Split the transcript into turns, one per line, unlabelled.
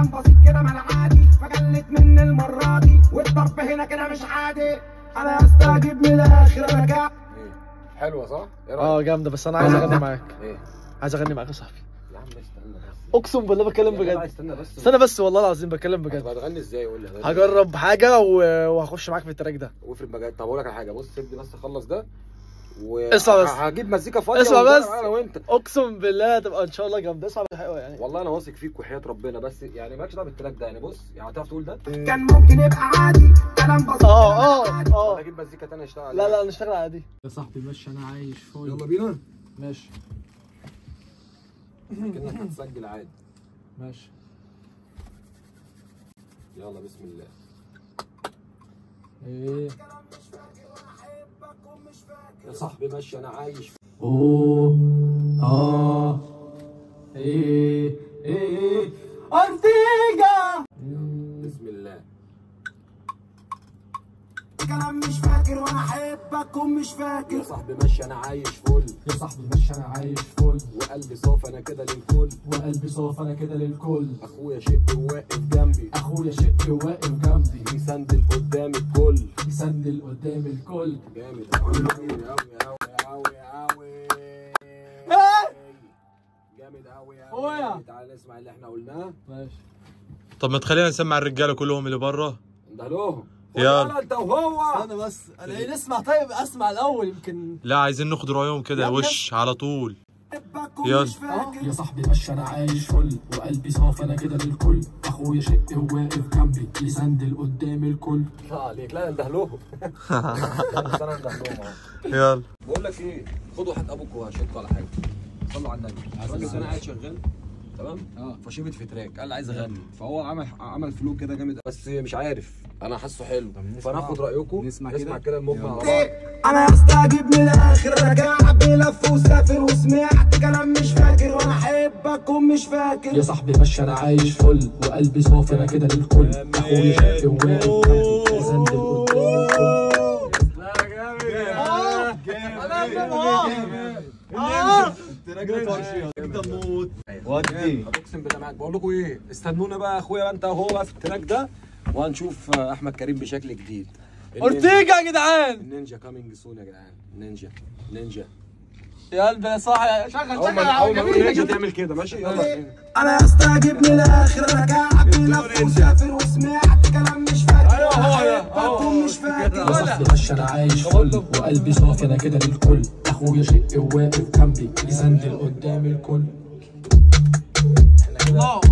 كلام بسيط كده ما انا عادي فجلت مني المره دي والضرب هنا كده مش عادي انا هستعجب من الاخر انا جاي
ايه حلوه صح؟ ايه
اه
رايك؟
جامده بس انا عايز اغني معاك
ايه
عايز اغني معاك يا صاحبي
يا عم استنى بس
اقسم بالله بتكلم
يا جدع
بجد
استنى بس
استنى بس والله العظيم بتكلم بجد
طب هتغني ازاي قول لي هتغني
هجرب حاجه و- وهخش معاك في التراك ده
وافرض ما جاي طب اقول لك على حاجه بص سيبني بس اخلص ده و
اسمع بس.
هجيب مزيكا فاضيه
اسمع
ونجرب
بس.
انا وانت
اقسم بالله هتبقى ان شاء الله جامده اسمع حلوه يعني
والله انا واثق فيك وحياه ربنا بس يعني مالكش دعوه بالتراك ده يعني بص يعني هتعرف تقول ده
كان ممكن يبقى عادي كلام بسيط
اه
كده
اه
ما أنا عادي.
ولا
اه
اجيب مزيكا تانية اشتغل
لا
عليها
لا انا اشتغل على دي يا صاحبي ماشي انا عايش فوق
يلا بينا
ماشي
كانك هتسجل عادي
ماشي
يلا بسم الله
ايه
يا صاحبي ماشي انا عايش
اوه اه ايه ايه اورتيجا
بسم الله
كلام مش فاكر وانا احبك ومش فاكر
يا صاحبي ماشي انا عايش فل
يا صاحبي ماشي انا عايش فل
وقلبي صافي انا كده للكل
وقلبي صاف انا كده للكل
اخويا شق واقف جنبي
اخويا شق واقف جنبي
بيسندل قدام الكل
يسندل قدام الكل
جامد قوي قوي قوي قوي جامد قوي
أخويا.
قوي تعال نسمع اللي احنا قلناه
ماشي
طب ما تخلينا نسمع الرجاله كلهم اللي بره
ده لهم
يلا.
يلا انت وهو
انا بس انا ايه نسمع طيب اسمع الاول يمكن
لا عايزين ناخد رايهم كده
يلا.
وش على طول
احبك
يلا.
ومش فاكر
يا صاحبي ماشي انا عايش فل وقلبي صاف انا كده للكل اخويا شق واقف جنبي يسندل قدام الكل
لا عليك لا انده لهم بس انا انده لهم اهو
يلا
بقول لك ايه خدوا واحد ابوك وهشدكوا على حاجه صلوا على النبي الراجل كان قاعد شغال تمام اه فشبت في تراك قال عايز اغني فهو عمل عمل فلو كده جامد بس مش عارف انا حاسه حلو فناخد رايكم نسمع كده نسمع كده المجمل على بعض
انا هستعجب من الاخر انا قاعد بلف وسافر وسمعت كلام مش فاكر وانا احبك ومش فاكر
يا صاحبي ماشي انا عايش فل وقلبي صاف انا كده للكل اخويا شق واقف جنبي يسندل قدام الكل
ودي اقسم بالله معاك بقول لكم ايه استنونا بقى اخويا انت وهو بقى في التراك ده وهنشوف آه، احمد كريم بشكل جديد
اورتيجا يا جدعان
النينجا كامينج سون يا جدعان نينجا نينجا
يا قلبي يا صاحبي شغل
اول ما اول ما نقول نينجا تعمل كده ماشي يلا
انا هستعجب من الاخر انا قاعد بلف وسافر وسمعت كلام مش فاكر
أيوة هو ده،
احبك
هو.
ومش فاكر
يا صاحبي ماشي انا عايش فل وقلبي صافي انا كده للكل اخويا شق واقف جنبي يسندل قدام الكل
الله